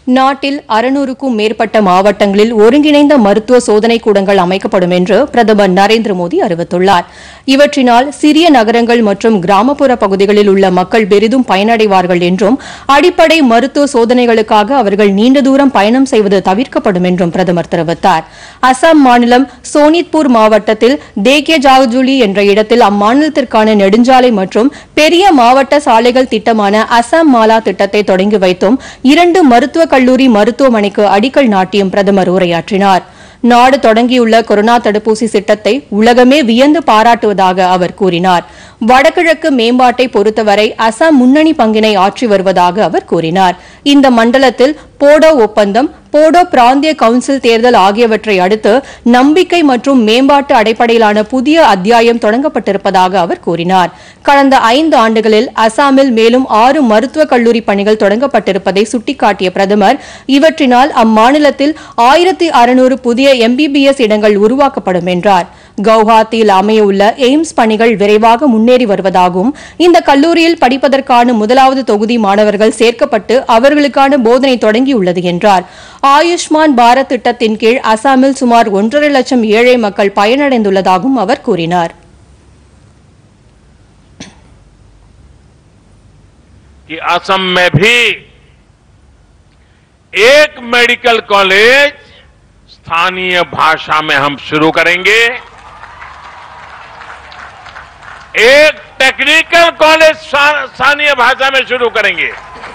நாட்டில் அறுநூறுக்கும் மேற்பட்ட மாவட்டங்களில் ஒருங்கிணைந்த மருத்துவ சோதனை கூடங்கள் அமைக்கப்படும் என்று பிரதமர் நரேந்திர மோடி அறிவித்துள்ளார் இவற்றினால் சிறிய நகரங்கள் மற்றும் கிராமப்புற பகுதிகளில் உள்ள மக்கள் பெரிதும் பயனடைவார்கள் என்றும் அடிப்படை மருத்துவ சோதனைகளுக்காக அவர்கள் நீண்ட தூரம் பயணம் செய்வது தவிர்க்கப்படும் என்றும் பிரதமர் தெரிவித்தார் அசாம் மாநிலம் சோனித்பூர் மாவட்டத்தில் தேகே ஜாகுஜுலி என்ற இடத்தில் அம்மாநிலத்திற்கான நெடுஞ்சாலை மற்றும் பெரிய மாவட்ட சாலைகள் திட்டமான அசாம் மாலா திட்டத்தை தொடங்கி வைத்தும் இரண்டு மருத்துவக் கல்லூரி மருத்துவமனைக்கு அடிக்கல் நாட்டியும் பிரதமர் உரையாற்றினார் நாடு தொடங்கியுள்ள கொரோனா தடுப்பூசி திட்டத்தை உலகமே வியந்து பாராட்டுவதாக அவர் கூறினார் வடகிழக்கு மேம்பாட்டை பொறுத்தவரை அசாம் முன்னணி பங்கினை ஆற்றி வருவதாக அவர் கூறினார் இந்த மண்டலத்தில் போடோ ஒப்பந்தம் போடோ பிராந்திய கவுன்சில் தேர்தல் ஆகியவற்றை அடுத்து நம்பிக்கை மற்றும் மேம்பாட்டு அடிப்படையிலான புதிய அத்தியாயம் தொடங்கப்பட்டிருப்பதாக அவர் கூறினார் கடந்த ஐந்து ஆண்டுகளில் அசாமில் மேலும் ஆறு மருத்துவக் கல்லூரி பணிகள் தொடங்கப்பட்டிருப்பதை சுட்டிக்காட்டிய பிரதமர் இவற்றினால் அம்மாநிலத்தில் ஆயிரத்தி அறுநூறு புதிய எம்பிபிஎஸ் இடங்கள் உருவாக்கப்படும் என்றார் கவுஹாத்தியில் அமையவுள்ள எய்ம்ஸ் பணிகள் விரைவாக முன்னேறி வருவதாகவும் இந்த கல்லூரியில் படிப்பதற்கான முதலாவது தொகுதி மாணவர்கள் சேர்க்கப்பட்டு அவர்களுக்கான போதனை தொடங்கியுள்ளது என்றார் ஆயுஷ்மான் பாரத் திட்டத்தின் கீழ் அசாமில் சுமார் ஒன்றரை லட்சம் ஏழை மக்கள் பயனடைந்துள்ளதாகவும் அவர் கூறினார் कि असम में भी एक मेडिकल कॉलेज स्थानीय भाषा में हम शुरू करेंगे एक टेक्निकल कॉलेज स्था- स्थानीय भाषा में शुरू करेंगे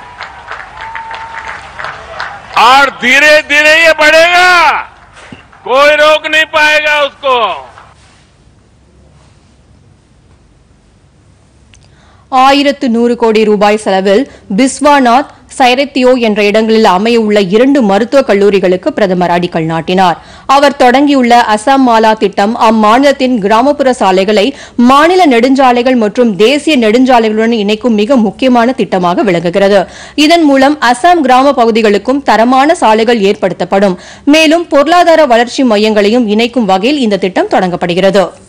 और धीरे धीरे ये बढ़ेगा कोई रोक नहीं पाएगा उसको ஆயிரத்து நூறு கோடி ரூபாய் செலவில் பிஸ்வாநாத் சைரத்தியோ என்ற இடங்களில் அமையவுள்ள இரண்டு மருத்துவக் கல்லூரிகளுக்கு பிரதமர் அடிக்கல் நாட்டினார் அவர் தொடங்கியுள்ள அசாம் மாலா திட்டம் அம்மாநிலத்தின் கிராமப்புற சாலைகளை மாநில நெடுஞ்சாலைகள் மற்றும் தேசிய நெடுஞ்சாலைகளுடன் இணைக்கும் மிக முக்கியமான திட்டமாக விளங்குகிறது இதன் மூலம் அசாம் கிராம பகுதிகளுக்கும் தரமான சாலைகள் ஏற்படுத்தப்படும் மேலும் பொருளாதார வளர்ச்சி மையங்களையும் இணைக்கும் வகையில் இந்த திட்டம் தொடங்கப்படுகிறது